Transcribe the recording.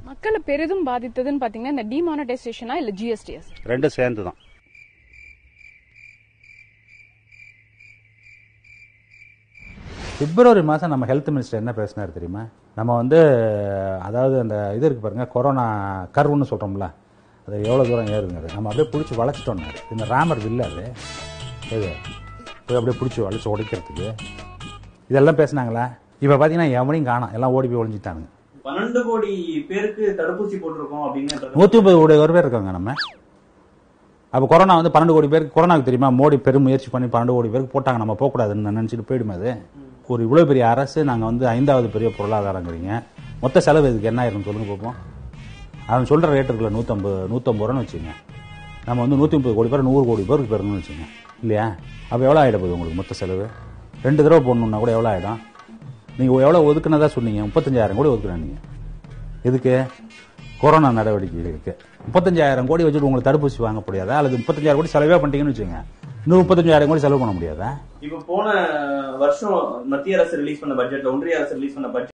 மக்களை பெரிதும் பாதித்ததுன்னு பாத்தீங்கன்னா இந்த டிமானடைசேஷனா இல்ல ஜிஎஸ்டிஎஸ் ரெண்டும் சேர்ந்து தான் பிப்ரவரி மாதம் நம்ம ஹெல்த் மினிஸ்டர் என்ன பேசினார் தெரியுமா நம்ம வந்து அதாவது அந்த இது இருக்கு பாருங்க கொரோனா கர்வுன்னு சொல்கிறோம்ல அது எவ்வளோ தூரம் ஏறுங்கிறது நம்ம அப்படியே பிடிச்சி வளைச்சிட்டோம்னாரு இந்த ராமர் வில்ல அது எது போய் அப்படியே பிடிச்சி வளைச்சி உடைக்கிறதுக்கு இதெல்லாம் பேசுனாங்களா இப்போ பார்த்தீங்கன்னா எவனையும் காணோம் எல்லாம் ஓடி போய் ஒழிஞ்சிட்டானுங்க பன்னெண்டு கோடி பேருக்கு தடுப்பூசி போட்டிருக்கோம் அப்படின்னு நூற்றி முப்பது கோடி ஒரு பேர் இருக்காங்க நம்ம அப்போ கொரோனா வந்து பன்னெண்டு கோடி பேருக்கு கொரோனாக்கு தெரியுமா மோடி பெரும் முயற்சி பண்ணி பன்னெண்டு கோடி பேருக்கு போட்டாங்க நம்ம போகக்கூடாதுன்னு நினச்சிட்டு போயிடுமா அது ஒரு இவ்வளோ பெரிய அரசு நாங்கள் வந்து ஐந்தாவது பெரிய பொருளாதாரங்கிறீங்க மொத்த செலவு இதுக்கு என்ன ஆயிரும் சொல்லுங்க பார்ப்போம் அவன் சொல்கிற ரேட் இருக்குல்ல நூற்றம்பது நூற்றம்பது ரூபான்னு வச்சுங்க நம்ம வந்து நூற்றி முப்பது கோடி பேர் நூறு கோடி பேருக்கு பெறணும்னு வச்சுங்க இல்லையா அப்போ எவ்வளோ ஆகிட போகுது உங்களுக்கு மொத்த செலவு ரெண்டு தடவை போடணுன்னா கூட எவ்வளோ ஆகிடும் நீங்கள் எவ்வளோ ஒதுக்குனதா சொன்னீங்க முப்பத்தஞ்சாயிரம் கோடி ஒதுக்குறேன் நீங்கள் எதுக்கு கொரோனா நடவடிக்கைகளுக்கு முப்பத்தஞ்சாயிரம் கோடி வச்சுட்டு உங்களுக்கு தடுப்பூசி வாங்க முடியாதா அல்லது முப்பத்தஞ்சாயிரம் கோடி செலவே பண்ணிட்டீங்கன்னு வச்சுங்க இன்னும் முப்பத்தஞ்சாயிரம் கோடி செலவு பண்ண முடியாதா இப்ப போன வருஷம் மத்திய அரசு ரிலீஸ் பண்ண பட்ஜெட்ல ஒன்றிய அரசு ரிலீஸ் பண்ண பட்ஜெட்